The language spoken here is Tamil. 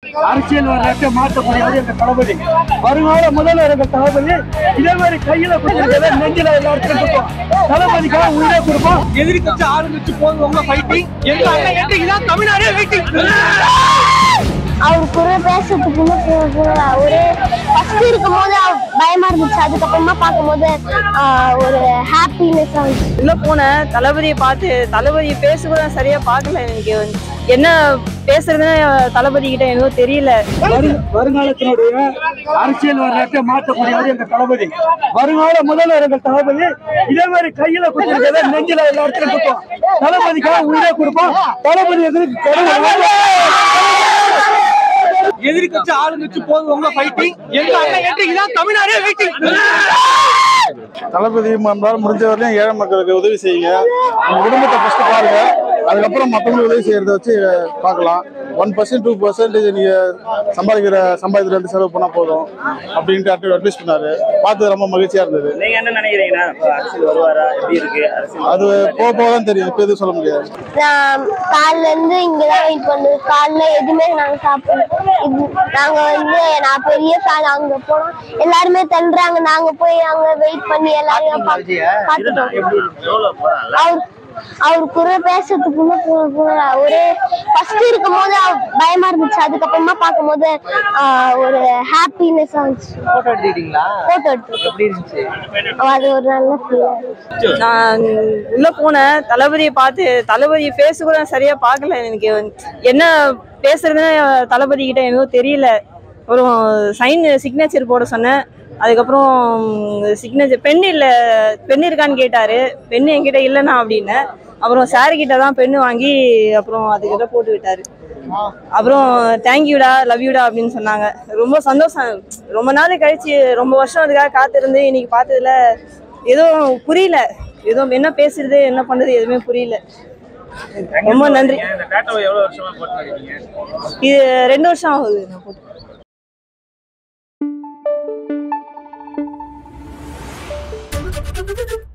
அரசியல் வரலாற்றை மாற்றக்கூடியவர் எங்க தளபதி வருங்கால முதல்வர் எங்க தளபதி இதே மாதிரி கையில கொடுக்கறத நெஞ்சில எல்லாருக்கும் கொடுப்போம் தளபதிக்காக உயிரே கொடுப்போம் எதிரி கட்சி ஆளுங்கட்சி போது உங்க ஃபைட்டிங் எங்க அண்ணன் என்றைக்கு தான் தமிழ்நாடே வெயிட்டிங் அவர் கூட பேசுறதுக்கு ஒரு ஃபர்ஸ்ட் இருக்கும் போது பயமா இருந்துச்சு அதுக்கப்புறமா பார்க்கும்போது ஆஹ், ஒரு ஹாப்பினஸ் ஆச்சு உள்ள போனேன் தளபதியை பார்த்து தளபதி பேச கூட நான் சரியா பார்க்கல எனக்கு என்ன பேசுறதுன்னு தளபதி கிட்ட எனக்கு தெரியல வரு- வருங்காலத்தினுடைய அரசியல் வரலாற்றை மாற்றக்கூடியவர் எங்க தளபதி வருங்கால முதல்வர் எங்க தளபதி இதே மாதிரி கையில கொடுக்கறத நெஞ்சில எல்லாருக்கும் கொடுப்போம் தளபதிக்காக உயிரே கொடுப்போம் தளபதி எதிர்க்கு கடவுள் எதிரி கட்சி ஆளுங்கட்சி போது உங்க ஃபைட்டிங் எங்க அண்ணன் என்றைக்கு தான் தமிழ்நாடே வெயிட்டிங் தளபதி இருந்தாலும் முடிஞ்ச வரையும் ஏழை மக்களுக்கு உதவி செய்யுங்க உங்க குடும்பத்தை ஃபர்ஸ்ட் பாருங்க அதுக்கப்புறம் மற்றவங்களுக்கு உதவி செய்யறத வச்சு பார்க்கலாம் ஒன் பர்சன்ட் டூ பர்சன்டேஜ் நீங்க சம்பாதிக்கிற சம்பாதித்துல இருந்து செலவு பண்ணா போதும் அப்படின்ட்டு அட்வைஸ் பண்ணாரு பார்த்து ரொம்ப மகிழ்ச்சியா இருந்தது நீங்க என்ன நினைக்கிறீங்கன்னா இப்ப அரசியல் வருவாரா எப்படி இருக்கு அரசியல் அது போக போக தான் தெரியும் இப்போ எதுவும் சொல்ல முடியாது நான் காலைல இருந்து இங்கதான் வெயிட் பண்ணுது காலைல எதுவுமே நாங்க சாப்பிடல இது- நாங்க வந்து நான் பெரிய ஃபேன் அங்க போனோம் எல்லாருமே தள்ளுறாங்க நாங்க போய் அங்க வெயிட் பண்ணி எல்லாரையும் பாத்து- பாத்துட்டோம் எவ்வளவு போறான்ல அவர் அவர் கூட பேசுறதுக்குள்ள போ- போ- ஒரு ஃபர்ஸ்ட் இருக்கும் போது பயமா இருந்துச்சு அதுக்கப்புறமா பார்க்கும்போது ஆஹ், ஒரு ஹாப்பினஸ் ஆச்சு போட்டோ எடுத்துக்கிட்டீங்களா போட்டோ எடுத்து எப்படி இருந்துச்சு அது ஒரு நல்ல ஃபீல் நான் உள்ள போனேன் தளபதியை பார்த்து தளபதி பேச கூட நான் சரியா பார்க்கல எனக்கு என்ன பேசுறதுன்னு தளபதி கிட்ட எனக்கு தெரியல அப்புறம் சைன் சிக்னேச்சர் போட சொன்னேன் அதுக்கப்புறம் சிக்னேச்சர் பென் இல்லை பென் இருக்கான்னு கேட்டாரு பென் என்கிட்ட இல்லைண்ணா அப்படின்னேன் அப்புறம் சார் கிட்ட தான் பென்னு வாங்கி அப்புறம் அதுக்கிட்ட போட்டு விட்டாரு அப்புறம் தேங்க்யூடா லவ் யூடா அப்படின்னு சொன்னாங்க ரொம்ப சந்தோஷம் ரொம்ப நாள் கழிச்சு ரொம்ப வருஷம் அதுக்காக காத்திருந்து இன்னைக்கு பார்த்ததுல எதுவும் புரியல எதுவும் என்ன பேசுறது என்ன பண்றது எதுவுமே புரியல ரொம்ப நன்றி இந்த டாட்டாவை எவ்வளவு வருஷமா போட்டு இருக்கீங்க இது ரெண்டு வருஷம் ஆகுது நான் போட்டு Thank you.